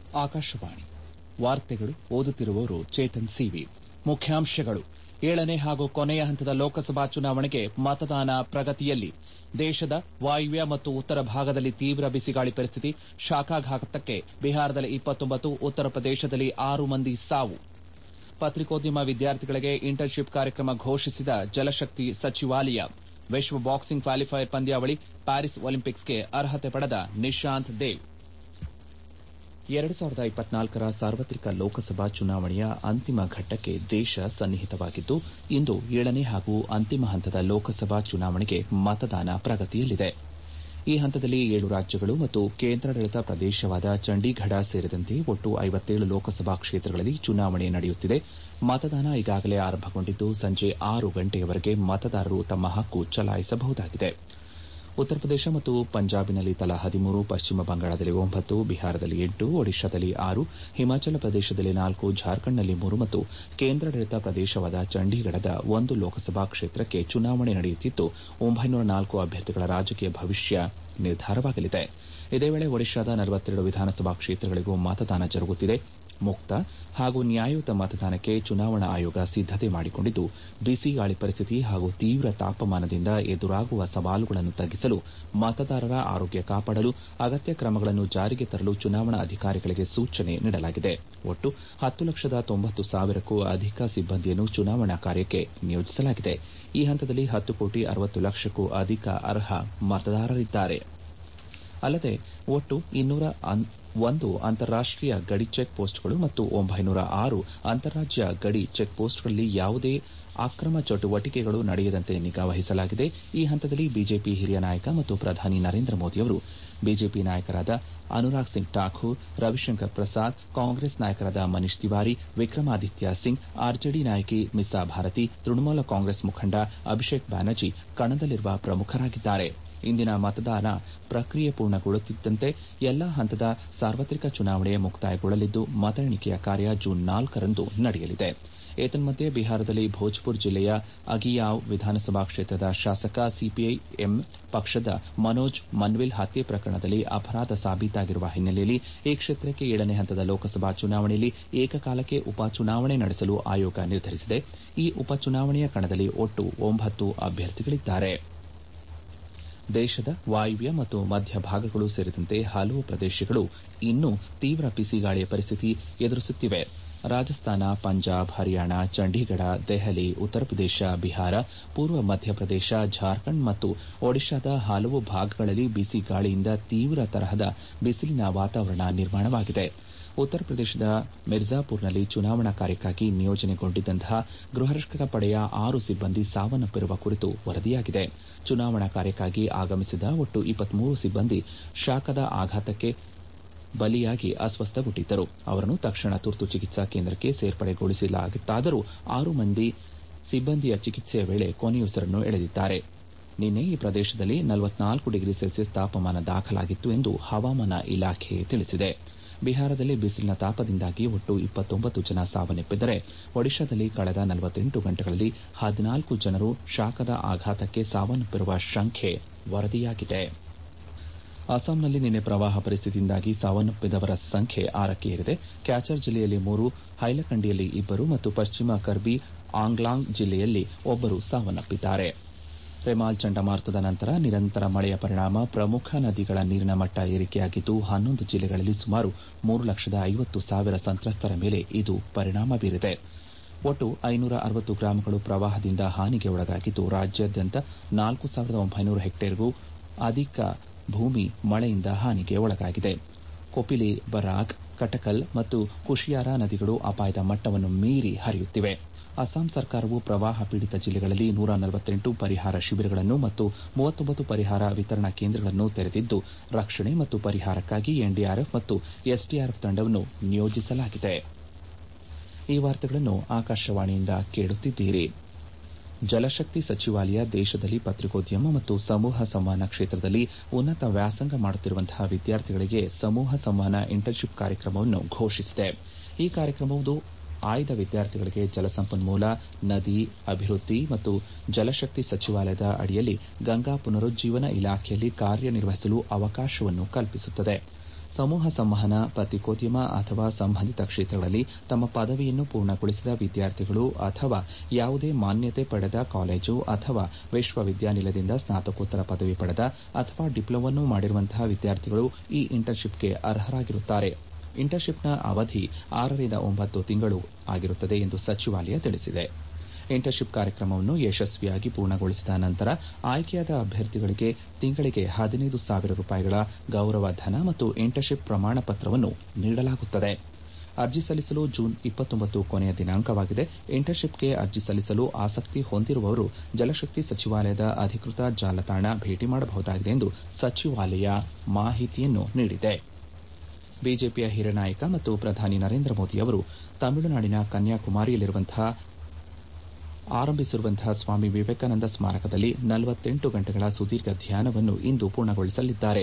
ಆಕಾಶವಾಣಿ ವಾರ್ತೆಗಳು ಓದುತ್ತಿರುವವರು ಚೇತನ್ ಸಿವಿ ಮುಖ್ಯಾಂಶಗಳು ಏಳನೇ ಹಾಗೂ ಕೊನೆಯ ಹಂತದ ಲೋಕಸಭಾ ಚುನಾವಣೆಗೆ ಮತದಾನ ಪ್ರಗತಿಯಲ್ಲಿ ದೇಶದ ವಾಯವ್ಯ ಮತ್ತು ಉತ್ತರ ಭಾಗದಲ್ಲಿ ತೀವ್ರ ಬಿಸಿಗಾಳಿ ಪರಿಸ್ಥಿತಿ ಶಾಖಾಘಾತಕ್ಕೆ ಬಿಹಾರದಲ್ಲಿ ಉತ್ತರ ಪ್ರದೇಶದಲ್ಲಿ ಆರು ಮಂದಿ ಸಾವು ಪತ್ರಿಕೋದ್ಯಮ ವಿದ್ಯಾರ್ಥಿಗಳಿಗೆ ಇಂಟರ್ನ್ಶಿಪ್ ಕಾರ್ಯಕ್ರಮ ಘೋಷಿಸಿದ ಜಲಶಕ್ತಿ ಸಚಿವಾಲಯ ವಿಶ್ವ ಬಾಕ್ಸಿಂಗ್ ಕ್ವಾಲಿಫೈಯರ್ ಪಂದ್ಯಾವಳಿ ಪ್ಯಾರಿಸ್ ಒಲಿಂಪಿಕ್ಸ್ಗೆ ಅರ್ಹತೆ ಪಡೆದ ನಿಶಾಂತ್ ದೇವ್ ರ ಸಾರ್ವತ್ರಿಕ ಲೋಕಸಭಾ ಚುನಾವಣೆಯ ಅಂತಿಮ ಘಟ್ಟಕ್ಕೆ ದೇಶ ಸನ್ನಿಹಿತವಾಗಿದ್ದು ಇಂದು ಏಳನೇ ಹಾಗೂ ಅಂತಿಮ ಹಂತದ ಲೋಕಸಭಾ ಚುನಾವಣೆಗೆ ಮತದಾನ ಪ್ರಗತಿಯಲ್ಲಿದೆ ಈ ಹಂತದಲ್ಲಿ ಏಳು ರಾಜ್ಯಗಳು ಮತ್ತು ಕೇಂದ್ರಾಡಳಿತ ಪ್ರದೇಶವಾದ ಚಂಡೀಗಢ ಸೇರಿದಂತೆ ಒಟ್ಟು ಐವತ್ತೇಳು ಲೋಕಸಭಾ ಕ್ಷೇತ್ರಗಳಲ್ಲಿ ಚುನಾವಣೆ ನಡೆಯುತ್ತಿದೆ ಮತದಾನ ಈಗಾಗಲೇ ಆರಂಭಗೊಂಡಿದ್ದು ಸಂಜೆ ಆರು ಗಂಟೆಯವರೆಗೆ ಮತದಾರರು ತಮ್ಮ ಹಕ್ಕು ಚಲಾಯಿಸಬಹುದಾಗಿದೆ ಉತ್ತರ ಪ್ರದೇಶ ಮತ್ತು ಪಂಜಾಬ್ನಲ್ಲಿ ತಲಾ ಹದಿಮೂರು ಪಶ್ಚಿಮ ಬಂಗಾಳದಲ್ಲಿ ಒಂಬತ್ತು ಬಿಹಾರದಲ್ಲಿ ಎಂಟು ಒಡಿಶಾದಲ್ಲಿ ಆರು ಹಿಮಾಚಲ ಪ್ರದೇಶದಲ್ಲಿ ನಾಲ್ಕು ಜಾರ್ಖಂಡ್ನಲ್ಲಿ ಮೂರು ಮತ್ತು ಕೇಂದ್ರಾಡಳಿತ ಪ್ರದೇಶವಾದ ಚಂಡೀಗಢದ ಒಂದು ಲೋಕಸಭಾ ಕ್ಷೇತ್ರಕ್ಕೆ ಚುನಾವಣೆ ನಡೆಯುತ್ತಿದ್ದು ಒಂಬೈನೂರ ನಾಲ್ಕು ಅಭ್ಯರ್ಥಿಗಳ ರಾಜಕೀಯ ಭವಿಷ್ಯ ನಿರ್ಧಾರವಾಗಲಿದೆ ಇದೇ ವೇಳೆ ಒಡಿಶಾದ ನಲವತ್ತೆರಡು ವಿಧಾನಸಭಾ ಕ್ಷೇತ್ರಗಳಿಗೂ ಮತದಾನ ಜರುಗುತ್ತಿದೆ ಮುಕ್ತ ಹಾಗೂ ನ್ಯಾಯಯುತ ಮತದಾನಕ್ಕೆ ಚುನಾವಣಾ ಆಯೋಗ ಸಿದ್ದತೆ ಮಾಡಿಕೊಂಡಿದ್ದು ಬಿಸಿಗಾಳಿ ಪರಿಸ್ಥಿತಿ ಹಾಗೂ ತೀವ್ರ ತಾಪಮಾನದಿಂದ ಎದುರಾಗುವ ಸವಾಲುಗಳನ್ನು ತಗ್ಗಿಸಲು ಮತದಾರರ ಆರೋಗ್ಯ ಕಾಪಾಡಲು ಅಗತ್ಯ ಕ್ರಮಗಳನ್ನು ಜಾರಿಗೆ ತರಲು ಚುನಾವಣಾ ಅಧಿಕಾರಿಗಳಿಗೆ ಸೂಚನೆ ನೀಡಲಾಗಿದೆ ಒಟ್ಟು ಹತ್ತು ಲಕ್ಷದ ತೊಂಬತ್ತು ಸಾವಿರಕ್ಕೂ ಅಧಿಕ ಸಿಬ್ಬಂದಿಯನ್ನು ಚುನಾವಣಾ ಕಾರ್ಯಕ್ಕೆ ನಿಯೋಜಿಸಲಾಗಿದೆ ಈ ಹಂತದಲ್ಲಿ ಹತ್ತು ಕೋಟಿ ಅರವತ್ತು ಲಕ್ಷಕ್ಕೂ ಅಧಿಕ ಅರ್ಹ ಮತದಾರರಿದ್ದಾರೆ ಅಲ್ಲದೆ ಒಟ್ಟು ಇನ್ನೂರ ಒಂದು ಅಂತಾರಾಷ್ಟೀಯ ಗಡಿ ಚೆಕ್ ಪೋಸ್ಟ್ಗಳು ಮತ್ತು ಒಂಬೈನೂರ ಆರು ಅಂತಾರಾಜ್ಯ ಗಡಿ ಚೆಕ್ ಪೋಸ್ಟ್ಗಳಲ್ಲಿ ಯಾವುದೇ ಅಕ್ರಮ ಚಟುವಟಿಕೆಗಳು ನಡೆಯದಂತೆ ನಿಗಾ ವಹಿಸಲಾಗಿದೆ ಈ ಹಂತದಲ್ಲಿ ಬಿಜೆಪಿ ಹಿರಿಯ ನಾಯಕ ಮತ್ತು ಪ್ರಧಾನಿ ನರೇಂದ್ರ ಮೋದಿಯವರು ಬಿಜೆಪಿ ನಾಯಕರಾದ ಅನುರಾಗ್ ಸಿಂಗ್ ಠಾಕೂರ್ ರವಿಶಂಕರ್ ಪ್ರಸಾದ್ ಕಾಂಗ್ರೆಸ್ ನಾಯಕರಾದ ಮನೀಶ್ ತಿವಾರಿ ವಿಕ್ರಮಾದಿತ್ಯ ಸಿಂಗ್ ಆರ್ಜೆಡಿ ನಾಯಕಿ ಮಿಸಾ ಭಾರತಿ ತೃಣಮೂಲ ಕಾಂಗ್ರೆಸ್ ಮುಖಂಡ ಅಭಿಷೇಕ್ ಬ್ಯಾನರ್ಜಿ ಕಣದಲ್ಲಿರುವ ಪ್ರಮುಖರಾಗಿದ್ದಾರೆ ಇಂದಿನ ಮತದಾನ ಪ್ರಕ್ರಿಯೆ ಪೂರ್ಣಗೊಳ್ಳುತ್ತಿದ್ದಂತೆ ಎಲ್ಲಾ ಹಂತದ ಸಾರ್ವತ್ರಿಕ ಚುನಾವಣೆ ಮುಕ್ತಾಯಗೊಳ್ಳಲಿದ್ದು ಮತ ಎಣಿಕೆಯ ಕಾರ್ಯ ಜೂನ್ ನಾಲ್ಕರಂದು ನಡೆಯಲಿದೆ ಏತನ್ಮಧ್ಯೆ ಬಿಹಾರದಲ್ಲಿ ಭೋಜ್ಪುರ್ ಜಿಲ್ಲೆಯ ಅಗಿಯಾವ್ ವಿಧಾನಸಭಾ ಕ್ಷೇತ್ರದ ಶಾಸಕ ಸಿಪಿಐಎಂ ಪಕ್ಷದ ಮನೋಜ್ ಮನ್ವಿಲ್ ಹತ್ಯೆ ಪ್ರಕರಣದಲ್ಲಿ ಅಪರಾಧ ಸಾಬೀತಾಗಿರುವ ಹಿನ್ನೆಲೆಯಲ್ಲಿ ಈ ಕ್ಷೇತ್ರಕ್ಕೆ ಏಳನೇ ಹಂತದ ಲೋಕಸಭಾ ಚುನಾವಣೆಯಲ್ಲಿ ಏಕಕಾಲಕ್ಕೆ ಉಪಚುನಾವಣೆ ನಡೆಸಲು ಆಯೋಗ ನಿರ್ಧರಿಸಿದೆ ಈ ಉಪಚುನಾವಣೆಯ ಕಣದಲ್ಲಿ ಒಟ್ಟು ಒಂಬತ್ತು ಅಭ್ಯರ್ಥಿಗಳಿದ್ದಾರೆ ದೇಶದ ವಾಯವ್ಯ ಮತ್ತು ಮಧ್ಯ ಭಾಗಗಳು ಸೇರಿದಂತೆ ಹಲವು ಪ್ರದೇಶಗಳು ಇನ್ನೂ ತೀವ್ರ ಬಿಸಿಗಾಳಿಯ ಪರಿಸ್ಥಿತಿ ಎದುರಿಸುತ್ತಿವೆ ರಾಜಸ್ಥಾನ ಪಂಜಾಬ್ ಹರಿಯಾಣ ಚಂಡೀಗಢ ದೆಹಲಿ ಉತ್ತರ ಪ್ರದೇಶ ಬಿಹಾರ ಪೂರ್ವ ಮಧ್ಯಪ್ರದೇಶ ಜಾರ್ಖಂಡ್ ಮತ್ತು ಒಡಿಶಾದ ಹಲವು ಭಾಗಗಳಲ್ಲಿ ಬಿಸಿಗಾಳಿಯಿಂದ ತೀವ್ರ ತರಹದ ಬಿಸಿಲಿನ ವಾತಾವರಣ ನಿರ್ಮಾಣವಾಗಿದೆ ಉತ್ತರ ಪ್ರದೇಶದ ಮಿರ್ಜಾಪುರ್ನಲ್ಲಿ ಚುನಾವಣಾ ಕಾರ್ಯಕ್ಕಾಗಿ ನಿಯೋಜನೆಗೊಂಡಿದ್ದಂತಹ ಗೃಹರಕ್ಷಕ ಪಡೆಯ ಆರು ಸಿಬ್ಬಂದಿ ಸಾವನ್ನಪ್ಪಿರುವ ಕುರಿತು ವರದಿಯಾಗಿದೆ ಚುನಾವಣಾ ಕಾರ್ಯಕ್ಕಾಗಿ ಆಗಮಿಸಿದ ಒಟ್ಟು ಇಪ್ಪತ್ಮೂರು ಸಿಬ್ಬಂದಿ ಶಾಖದ ಆಘಾತಕ್ಕೆ ಬಲಿಯಾಗಿ ಅಸ್ವಸ್ಥಗೊಂಡಿದ್ದರು ಅವರನ್ನು ತಕ್ಷಣ ತುರ್ತು ಚಿಕಿತ್ಸಾ ಕೇಂದ್ರಕ್ಕೆ ಸೇರ್ಪಡೆಗೊಳಿಸಲಾಗಿತ್ತಾದರೂ ಆರು ಮಂದಿ ಸಿಬ್ಬಂದಿಯ ಚಿಕಿತ್ಸೆಯ ವೇಳೆ ಕೊನೆಯುಸಿರನ್ನು ಎಳೆದಿದ್ದಾರೆ ನಿನ್ನೆ ಈ ಪ್ರದೇಶದಲ್ಲಿ ನಲವತ್ನಾಲ್ಕು ಡಿಗ್ರಿ ಸೆಲ್ಸಿಯಸ್ ತಾಪಮಾನ ದಾಖಲಾಗಿತ್ತು ಎಂದು ಹವಾಮಾನ ಇಲಾಖೆ ತಿಳಿಸಿದೆ ಬಿಹಾರದಲ್ಲಿ ಬಿಸಿಲಿನ ತಾಪದಿಂದಾಗಿ ಒಟ್ಟು ಇಪ್ಪತ್ತೊಂಬತ್ತು ಜನ ಸಾವನ್ನಪ್ಪಿದ್ದರೆ ಒಡಿಶಾದಲ್ಲಿ ಕಳೆದ ನಲವತ್ತೆಂಟು ಗಂಟೆಗಳಲ್ಲಿ ಹದಿನಾಲ್ಕು ಜನರು ಶಾಖದ ಆಘಾತಕ್ಕೆ ಸಾವನ್ನಪ್ಪಿರುವ ಸಂಖ್ಯೆ ವರದಿಯಾಗಿದೆ ಅಸ್ಸಾಂನಲ್ಲಿ ನಿನ್ನೆ ಪ್ರವಾಹ ಪರಿಸ್ಥಿತಿಯಿಂದಾಗಿ ಸಾವನ್ನಪ್ಪಿದವರ ಸಂಖ್ಯೆ ಆರಕ್ಕೆ ಏರಿದೆ ಕ್ಯಾಚರ್ ಜಿಲ್ಲೆಯಲ್ಲಿ ಮೂರು ಹೈಲಕಂಡಿಯಲ್ಲಿ ಇಬ್ಬರು ಮತ್ತು ಪಶ್ಚಿಮ ಕರ್ಬಿ ಆಂಗ್ಲಾಂಗ್ ಜಿಲ್ಲೆಯಲ್ಲಿ ಒಬ್ಬರು ಸಾವನ್ನಪ್ಪಿದ್ದಾರೆ ರೆಮಾಲ್ ಚಂಡಮಾರುತದ ನಂತರ ನಿರಂತರ ಮಳೆಯ ಪರಿಣಾಮ ಪ್ರಮುಖ ನದಿಗಳ ನೀರಿನ ಮಟ್ಟ ಏರಿಕೆಯಾಗಿದ್ದು ಹನ್ನೊಂದು ಜಿಲ್ಲೆಗಳಲ್ಲಿ ಸುಮಾರು ಮೂರು ಲಕ್ಷದ ಐವತ್ತು ಸಾವಿರ ಸಂತ್ರಸ್ತರ ಮೇಲೆ ಇದು ಪರಿಣಾಮ ಬೀರಿದೆ ಒಟ್ಟು ಐನೂರ ಅರವತ್ತು ಗ್ರಾಮಗಳು ಪ್ರವಾಹದಿಂದ ಹಾನಿಗೆ ಒಳಗಾಗಿದ್ದು ರಾಜ್ಯಾದ್ಯಂತ ನಾಲ್ಕು ಸಾವಿರದ ಒಂಬೈನೂರು ಹೆಕ್ಟೇರ್ಗೂ ಅಧಿಕ ಭೂಮಿ ಮಳೆಯಿಂದ ಹಾನಿಗೆ ಒಳಗಾಗಿದೆ ಕೊಪಿಲಿ ಬರಾಕ್ ಕಟಕಲ್ ಮತ್ತು ಕುಶಿಯಾರಾ ನದಿಗಳು ಅಪಾಯದ ಮಟ್ಟವನ್ನು ಮೀರಿ ಹರಿಯುತ್ತಿವೆ ಅಸ್ಸಾಂ ಸರ್ಕಾರವು ಪ್ರವಾಹ ಪೀಡಿತ ಜಿಲ್ಲೆಗಳಲ್ಲಿ ನೂರ ನಲವತ್ತೆಂಟು ಪರಿಹಾರ ಶಿಬಿರಗಳನ್ನು ಮತ್ತು ಮೂವತ್ತೊಂಬತ್ತು ಪರಿಹಾರ ವಿತರಣಾ ಕೇಂದ್ರಗಳನ್ನು ತೆರೆದಿದ್ದು ರಕ್ಷಣೆ ಮತ್ತು ಪರಿಹಾರಕ್ಕಾಗಿ ಎನ್ಡಿಆರ್ಎಫ್ ಮತ್ತು ಎಸ್ಡಿಆರ್ಎಫ್ ತಂಡವನ್ನು ನಿಯೋಜಿಸಲಾಗಿದೆ ಈ ವಾರ್ತೆಗಳನ್ನು ಆಕಾಶವಾಣಿಯಿಂದ ಕೇಳುತ್ತಿದ್ದೀರಿ ಜಲಶಕ್ತಿ ಸಚಿವಾಲಯ ದೇಶದಲ್ಲಿ ಪತ್ರಿಕೋದ್ಯಮ ಮತ್ತು ಸಮೂಹ ಸಂವಹನ ಕ್ಷೇತ್ರದಲ್ಲಿ ಉನ್ನತ ವ್ಯಾಸಂಗ ಮಾಡುತ್ತಿರುವಂತಹ ವಿದ್ಯಾರ್ಥಿಗಳಿಗೆ ಸಮೂಹ ಸಂವಹನ ಇಂಟರ್ನ್ಶಿಪ್ ಕಾರ್ಯಕ್ರಮವನ್ನು ಘೋಷಿಸಿದೆ ಈ ಕಾರ್ಯಕ್ರಮವು ಆಯ್ದ ವಿದ್ಯಾರ್ಥಿಗಳಿಗೆ ಜಲಸಂಪನ್ಮೂಲ ನದಿ ಅಭಿವೃದ್ಧಿ ಮತ್ತು ಜಲಶಕ್ತಿ ಸಚಿವಾಲಯದ ಅಡಿಯಲ್ಲಿ ಗಂಗಾ ಪುನರುಜ್ಜೀವನ ಇಲಾಖೆಯಲ್ಲಿ ಕಾರ್ಯನಿರ್ವಹಿಸಲು ಅವಕಾಶವನ್ನು ಕಲ್ಪಿಸುತ್ತದೆ ಸಮೂಹ ಸಂವಹನ ಪತ್ರಿಕೋದ್ಯಮ ಅಥವಾ ಸಂಬಂಧಿತ ಕ್ಷೇತ್ರಗಳಲ್ಲಿ ತಮ್ಮ ಪದವಿಯನ್ನು ಪೂರ್ಣಗೊಳಿಸಿದ ವಿದ್ಯಾರ್ಥಿಗಳು ಅಥವಾ ಯಾವುದೇ ಮಾನ್ಯತೆ ಪಡೆದ ಕಾಲೇಜು ಅಥವಾ ವಿಶ್ವವಿದ್ಯಾನಿಲಯದಿಂದ ಸ್ನಾತಕೋತ್ತರ ಪದವಿ ಪಡೆದ ಅಥವಾ ಡಿಪ್ಲೊಮಾ ಮಾಡಿರುವಂತಹ ವಿದ್ಯಾರ್ಥಿಗಳು ಈ ಇಂಟರ್ನ್ಶಿಪ್ಗೆ ಅರ್ಹರಾಗಿರುತ್ತಾರೆ ಇಂಟರ್ನ್ಶಿಪ್ನ ಅವಧಿ ಆರರಿಂದ ಒಂಬತ್ತು ತಿಂಗಳು ಆಗಿರುತ್ತದೆ ಎಂದು ಸಚಿವಾಲಯ ತಿಳಿಸಿದೆ ಇಂಟರ್ನ್ಶಿಪ್ ಕಾರ್ಯಕ್ರಮವನ್ನು ಯಶಸ್ವಿಯಾಗಿ ಪೂರ್ಣಗೊಳಿಸಿದ ನಂತರ ಆಯ್ಕೆಯಾದ ಅಭ್ಯರ್ಥಿಗಳಿಗೆ ತಿಂಗಳಿಗೆ ಹದಿನೈದು ಸಾವಿರ ರೂಪಾಯಿಗಳ ಗೌರವ ಧನ ಮತ್ತು ಇಂಟರ್ನ್ಶಿಪ್ ಪ್ರಮಾಣ ಪತ್ರವನ್ನು ನೀಡಲಾಗುತ್ತದೆ ಅರ್ಜಿ ಸಲ್ಲಿಸಲು ಜೂನ್ ಇಪ್ಪತ್ತೊಂಬತ್ತು ಕೊನೆಯ ದಿನಾಂಕವಾಗಿದೆ ಇಂಟರ್ನ್ಶಿಪ್ಗೆ ಅರ್ಜಿ ಸಲ್ಲಿಸಲು ಆಸಕ್ತಿ ಹೊಂದಿರುವವರು ಜಲಶಕ್ತಿ ಸಚಿವಾಲಯದ ಅಧಿಕೃತ ಜಾಲತಾಣ ಭೇಟಿ ಮಾಡಬಹುದಾಗಿದೆ ಎಂದು ಸಚಿವಾಲಯ ಮಾಹಿತಿಯನ್ನು ನೀಡಿದೆ ಬಿಜೆಪಿಯ ಹಿರಿಯ ನಾಯಕ ಮತ್ತು ಪ್ರಧಾನಿ ನರೇಂದ್ರ ಮೋದಿ ಅವರು ತಮಿಳುನಾಡಿನ ಕನ್ಯಾಕುಮಾರಿಯಲ್ಲಿರುವಂತಹ ಆರಂಭಿಸಿರುವಂತಹ ಸ್ವಾಮಿ ವಿವೇಕಾನಂದ ಸ್ಮಾರಕದಲ್ಲಿ ನಲವತ್ತೆಂಟು ಗಂಟೆಗಳ ಸುದೀರ್ಘ ಧ್ಯಾನವನ್ನು ಇಂದು ಪೂರ್ಣಗೊಳಿಸಲಿದ್ದಾರೆ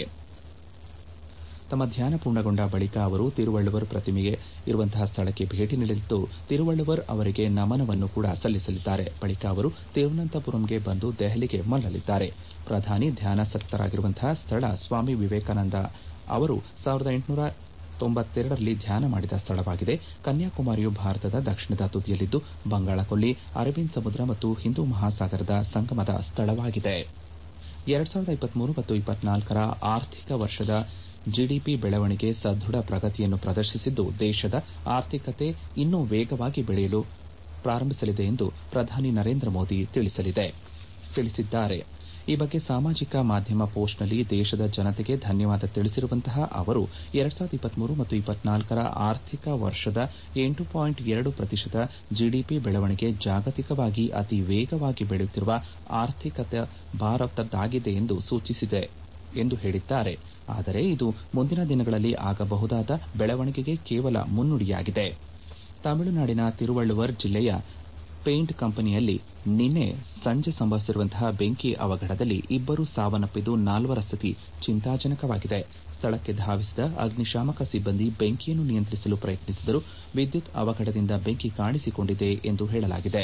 ತಮ್ಮ ಧ್ಯಾನ ಪೂರ್ಣಗೊಂಡ ಬಳಿಕ ಅವರು ತಿರುವಳ್ಳುವರ್ ಪ್ರತಿಮೆಗೆ ಇರುವಂತಹ ಸ್ಥಳಕ್ಕೆ ಭೇಟಿ ನೀಡಲಿದ್ದು ತಿರುವಳ್ಳುವರ್ ಅವರಿಗೆ ನಮನವನ್ನು ಕೂಡ ಸಲ್ಲಿಸಲಿದ್ದಾರೆ ಬಳಿಕ ಅವರು ತಿರುವನಂತಪುರಂಗೆ ಬಂದು ದೆಹಲಿಗೆ ಮರಳಲಿದ್ದಾರೆ ಪ್ರಧಾನಿ ಧ್ಯಾನಾಸಕ್ತರಾಗಿರುವಂತಹ ಸ್ಥಳ ಸ್ವಾಮಿ ವಿವೇಕಾನಂದ ಅವರು ಸಾವಿರದ ಎಂಟುನೂರ ತೊಂಬತ್ತೆರಡರಲ್ಲಿ ಧ್ಯಾನ ಮಾಡಿದ ಸ್ಥಳವಾಗಿದೆ ಕನ್ಯಾಕುಮಾರಿಯು ಭಾರತದ ದಕ್ಷಿಣದ ತುದಿಯಲ್ಲಿದ್ದು ಬಂಗಾಳಕೊಲ್ಲಿ ಅರೇಬಿಯನ್ ಸಮುದ್ರ ಮತ್ತು ಹಿಂದೂ ಮಹಾಸಾಗರದ ಸಂಗಮದ ಸ್ಥಳವಾಗಿದೆ ಎರಡ್ ಸಾವಿರದ ಇಪ್ಪತ್ಮೂರು ಮತ್ತು ಇಪ್ಪತ್ನಾಲ್ಕರ ಆರ್ಥಿಕ ವರ್ಷದ ಜಿಡಿಪಿ ಬೆಳವಣಿಗೆ ಸದೃಢ ಪ್ರಗತಿಯನ್ನು ಪ್ರದರ್ಶಿಸಿದ್ದು ದೇಶದ ಆರ್ಥಿಕತೆ ಇನ್ನೂ ವೇಗವಾಗಿ ಬೆಳೆಯಲು ಪ್ರಾರಂಭಿಸಲಿದೆ ಎಂದು ಪ್ರಧಾನಿ ನರೇಂದ್ರ ಮೋದಿ ತಿಳಿಸಿದ್ದಾರೆ ಈ ಬಗ್ಗೆ ಸಾಮಾಜಿಕ ಮಾಧ್ಯಮ ಪೋಸ್ಟ್ನಲ್ಲಿ ದೇಶದ ಜನತೆಗೆ ಧನ್ಯವಾದ ತಿಳಿಸಿರುವಂತಹ ಅವರು ಎರಡ್ ಸಾವಿರದ ಇಪ್ಪತ್ಮೂರು ಮತ್ತು ಇಪ್ಪತ್ನಾಲ್ಕರ ಆರ್ಥಿಕ ವರ್ಷದ ಎಂಟು ಪಾಯಿಂಟ್ ಎರಡು ಪ್ರತಿಶತ ಜಿಡಿಪಿ ಬೆಳವಣಿಗೆ ಜಾಗತಿಕವಾಗಿ ಅತಿ ವೇಗವಾಗಿ ಬೆಳೆಯುತ್ತಿರುವ ಆರ್ಥಿಕತೆ ಭಾರತದ್ದಾಗಿದೆ ಎಂದು ಸೂಚಿಸಿದೆ ಎಂದು ಹೇಳಿದ್ದಾರೆ ಆದರೆ ಇದು ಮುಂದಿನ ದಿನಗಳಲ್ಲಿ ಆಗಬಹುದಾದ ಬೆಳವಣಿಗೆಗೆ ಕೇವಲ ಮುನ್ನುಡಿಯಾಗಿದೆ ತಮಿಳುನಾಡಿನ ತಿರುವಳ್ಳುವರ್ ಜಿಲ್ಲೆಯ ಪೇಂಟ್ ಕಂಪನಿಯಲ್ಲಿ ನಿನ್ನೆ ಸಂಜೆ ಸಂಭವಿಸಿರುವಂತಹ ಬೆಂಕಿ ಅವಘಡದಲ್ಲಿ ಇಬ್ಬರು ಸಾವನ್ನಪ್ಪಿದ್ದು ನಾಲ್ವರ ಸ್ಥಿತಿ ಚಿಂತಾಜನಕವಾಗಿದೆ ಸ್ಥಳಕ್ಕೆ ಧಾವಿಸಿದ ಅಗ್ನಿಶಾಮಕ ಸಿಬ್ಬಂದಿ ಬೆಂಕಿಯನ್ನು ನಿಯಂತ್ರಿಸಲು ಪ್ರಯತ್ನಿಸಿದರೂ ವಿದ್ಯುತ್ ಅವಘಡದಿಂದ ಬೆಂಕಿ ಕಾಣಿಸಿಕೊಂಡಿದೆ ಎಂದು ಹೇಳಲಾಗಿದೆ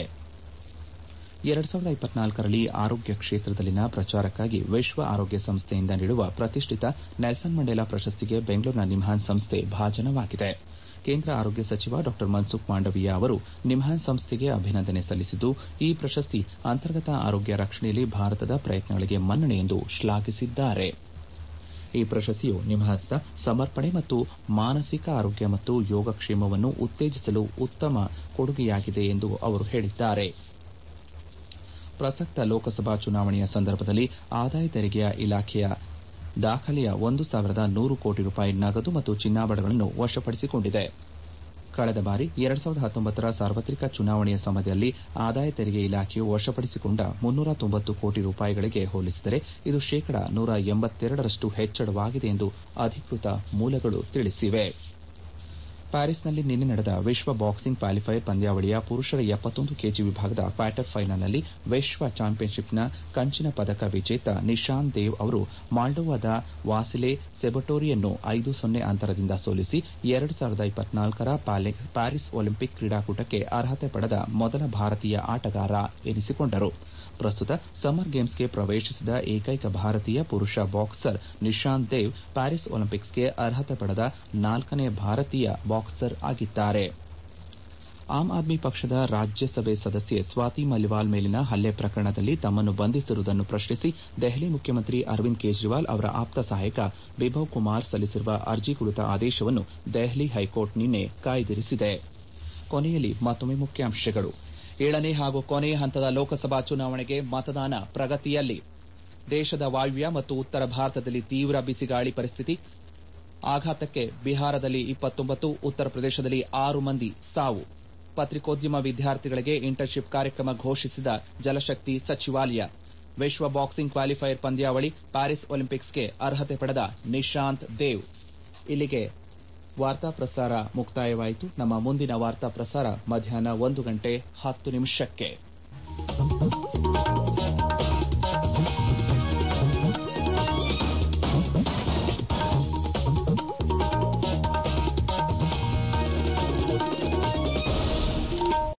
ಎರಡ್ ಸಾವಿರದ ಇಪ್ಪತ್ನಾಲ್ಕರಲ್ಲಿ ಆರೋಗ್ಯ ಕ್ಷೇತ್ರದಲ್ಲಿನ ಪ್ರಚಾರಕ್ಕಾಗಿ ವಿಶ್ವ ಆರೋಗ್ಯ ಸಂಸ್ಥೆಯಿಂದ ನೀಡುವ ಪ್ರತಿಷ್ಠಿತ ನೆಲ್ಸನ್ ಮಂಡೇಲಾ ಪ್ರಶಸ್ತಿಗೆ ಬೆಂಗಳೂರಿನ ನಿಮ್ಹಾನ್ಸ್ ಸಂಸ್ಥೆ ಭಾಜನವಾಗಿದೆ ಕೇಂದ್ರ ಆರೋಗ್ಯ ಸಚಿವ ಡಾ ಮನ್ಸುಖ್ ಮಾಂಡವೀಯ ಅವರು ನಿಮ್ಹಾನ್ಸ್ ಸಂಸ್ಥೆಗೆ ಅಭಿನಂದನೆ ಸಲ್ಲಿಸಿದ್ದು ಈ ಪ್ರಶಸ್ತಿ ಅಂತರ್ಗತ ಆರೋಗ್ಯ ರಕ್ಷಣೆಯಲ್ಲಿ ಭಾರತದ ಪ್ರಯತ್ನಗಳಿಗೆ ಮನ್ನಣೆ ಎಂದು ಶ್ಲಾಘಿಸಿದ್ದಾರೆ ಈ ಪ್ರಶಸ್ತಿಯು ನಿಮ್ಹಾನ್ಸ್ನ ಸಮರ್ಪಣೆ ಮತ್ತು ಮಾನಸಿಕ ಆರೋಗ್ಯ ಮತ್ತು ಯೋಗಕ್ಷೇಮವನ್ನು ಉತ್ತೇಜಿಸಲು ಉತ್ತಮ ಕೊಡುಗೆಯಾಗಿದೆ ಎಂದು ಅವರು ಹೇಳಿದ್ದಾರೆ ಪ್ರಸಕ್ತ ಲೋಕಸಭಾ ಚುನಾವಣೆಯ ಸಂದರ್ಭದಲ್ಲಿ ಆದಾಯ ತೆರಿಗೆಯ ಇಲಾಖೆಯ ದಾಖಲೆಯ ಒಂದು ಸಾವಿರದ ನೂರು ಕೋಟಿ ರೂಪಾಯಿ ನಗದು ಮತ್ತು ಚಿನ್ನಾಭರಣಗಳನ್ನು ವಶಪಡಿಸಿಕೊಂಡಿದೆ ಕಳೆದ ಬಾರಿ ಎರಡ್ ಸಾವಿರದ ಹತ್ತೊಂಬತ್ತರ ಸಾರ್ವತ್ರಿಕ ಚುನಾವಣೆಯ ಸಮಯದಲ್ಲಿ ಆದಾಯ ತೆರಿಗೆ ಇಲಾಖೆಯು ವಶಪಡಿಸಿಕೊಂಡ ಮುನ್ನೂರ ತೊಂಬತ್ತು ಕೋಟಿ ರೂಪಾಯಿಗಳಿಗೆ ಹೋಲಿಸಿದರೆ ಇದು ಶೇಕಡ ನೂರ ಎಂಬತ್ತೆರಡರಷ್ಟು ಹೆಚ್ಚಳವಾಗಿದೆ ಎಂದು ಅಧಿಕೃತ ಮೂಲಗಳು ತಿಳಿಸಿವೆ ಪ್ಯಾರಿಸ್ನಲ್ಲಿ ನಿನ್ನೆ ನಡೆದ ವಿಶ್ವ ಬಾಕ್ಸಿಂಗ್ ಕ್ವಾಲಿಫೈಯರ್ ಪಂದ್ಯಾವಳಿಯ ಪುರುಷರ ಎಪ್ಪತ್ತೊಂದು ಕೆಜಿ ವಿಭಾಗದ ಕ್ವಾರ್ಟರ್ ಫೈನಲ್ನಲ್ಲಿ ವಿಶ್ವ ಚಾಂಪಿಯನ್ಶಿಪ್ನ ಕಂಚಿನ ಪದಕ ವಿಜೇತ ನಿಶಾಂತ್ ದೇವ್ ಅವರು ಮಾಲ್ಡೋವಾದ ವಾಸಿಲೆ ಸೆಬಟೋರಿಯನ್ನು ಐದು ಸೊನ್ನೆ ಅಂತರದಿಂದ ಸೋಲಿಸಿ ಎರಡು ಸಾವಿರದ ಇಪ್ಪತ್ನಾಲ್ಕರ ಪ್ಯಾರಿಸ್ ಒಲಿಂಪಿಕ್ ಕ್ರೀಡಾಕೂಟಕ್ಕೆ ಅರ್ಹತೆ ಪಡೆದ ಮೊದಲ ಭಾರತೀಯ ಆಟಗಾರ ಎನಿಸಿಕೊಂಡರು ಪ್ರಸ್ತುತ ಸಮ್ಮರ್ ಗೇಮ್ಸ್ಗೆ ಪ್ರವೇಶಿಸಿದ ಏಕೈಕ ಭಾರತೀಯ ಪುರುಷ ಬಾಕ್ಸರ್ ನಿಶಾಂತ್ ದೇವ್ ಪ್ಯಾರಿಸ್ ಒಲಿಂಪಿಕ್ಸ್ಗೆ ಅರ್ಹತೆ ಪಡೆದ ನಾಲ್ಕನೇ ಭಾರತೀಯ ಬಾಕ್ಸರ್ ಆಗಿದ್ದಾರೆ ಆಮ್ ಆದ್ಮಿ ಪಕ್ಷದ ರಾಜ್ಯಸಭೆ ಸದಸ್ಯೆ ಸ್ವಾತಿ ಮಲಿವಾಲ್ ಮೇಲಿನ ಹಲ್ಲೆ ಪ್ರಕರಣದಲ್ಲಿ ತಮ್ಮನ್ನು ಬಂಧಿಸಿರುವುದನ್ನು ಪ್ರಶ್ನಿಸಿ ದೆಹಲಿ ಮುಖ್ಯಮಂತ್ರಿ ಅರವಿಂದ್ ಕೇಜ್ರಿವಾಲ್ ಅವರ ಆಪ್ತ ಸಹಾಯಕ ಬಿಭವ್ ಕುಮಾರ್ ಸಲ್ಲಿಸಿರುವ ಅರ್ಜಿ ಕುರಿತ ಆದೇಶವನ್ನು ದೆಹಲಿ ಹೈಕೋರ್ಟ್ ನಿನ್ನೆ ಕಾಯ್ದಿರಿಸಿದೆ ಕೊನೆಯಲ್ಲಿ ಮತ್ತೊಮ್ಮೆ ಮುಖ್ಯಾಂಶಗಳು ಏಳನೇ ಹಾಗೂ ಕೊನೆಯ ಹಂತದ ಲೋಕಸಭಾ ಚುನಾವಣೆಗೆ ಮತದಾನ ಪ್ರಗತಿಯಲ್ಲಿ ದೇಶದ ವಾಯುವ್ಯ ಮತ್ತು ಉತ್ತರ ಭಾರತದಲ್ಲಿ ತೀವ್ರ ಬಿಸಿಗಾಳಿ ಪರಿಸ್ಥಿತಿ ಆಘಾತಕ್ಕೆ ಬಿಹಾರದಲ್ಲಿ ಇಪ್ಪತ್ತೊಂಬತ್ತು ಉತ್ತರ ಪ್ರದೇಶದಲ್ಲಿ ಆರು ಮಂದಿ ಸಾವು ಪತ್ರಿಕೋದ್ಯಮ ವಿದ್ಯಾರ್ಥಿಗಳಿಗೆ ಇಂಟರ್ನ್ಶಿಪ್ ಕಾರ್ಯಕ್ರಮ ಘೋಷಿಸಿದ ಜಲಶಕ್ತಿ ಸಚಿವಾಲಯ ವಿಶ್ವ ಬಾಕ್ಸಿಂಗ್ ಕ್ವಾಲಿಫೈಯರ್ ಪಂದ್ಯಾವಳಿ ಪ್ಯಾರಿಸ್ ಒಲಿಂಪಿಕ್ಸ್ಗೆ ಅರ್ಹತೆ ಪಡೆದ ನಿಶಾಂತ್ ದೇವ್ ಇಲ್ಲಿಗೆ ವಾರ್ತಾ ಪ್ರಸಾರ ಮುಕ್ತಾಯವಾಯಿತು ನಮ್ಮ ಮುಂದಿನ ವಾರ್ತಾ ಪ್ರಸಾರ ಮಧ್ಯಾಹ್ನ ಒಂದು ಗಂಟೆ ಹತ್ತು ನಿಮಿಷಕ್ಕೆ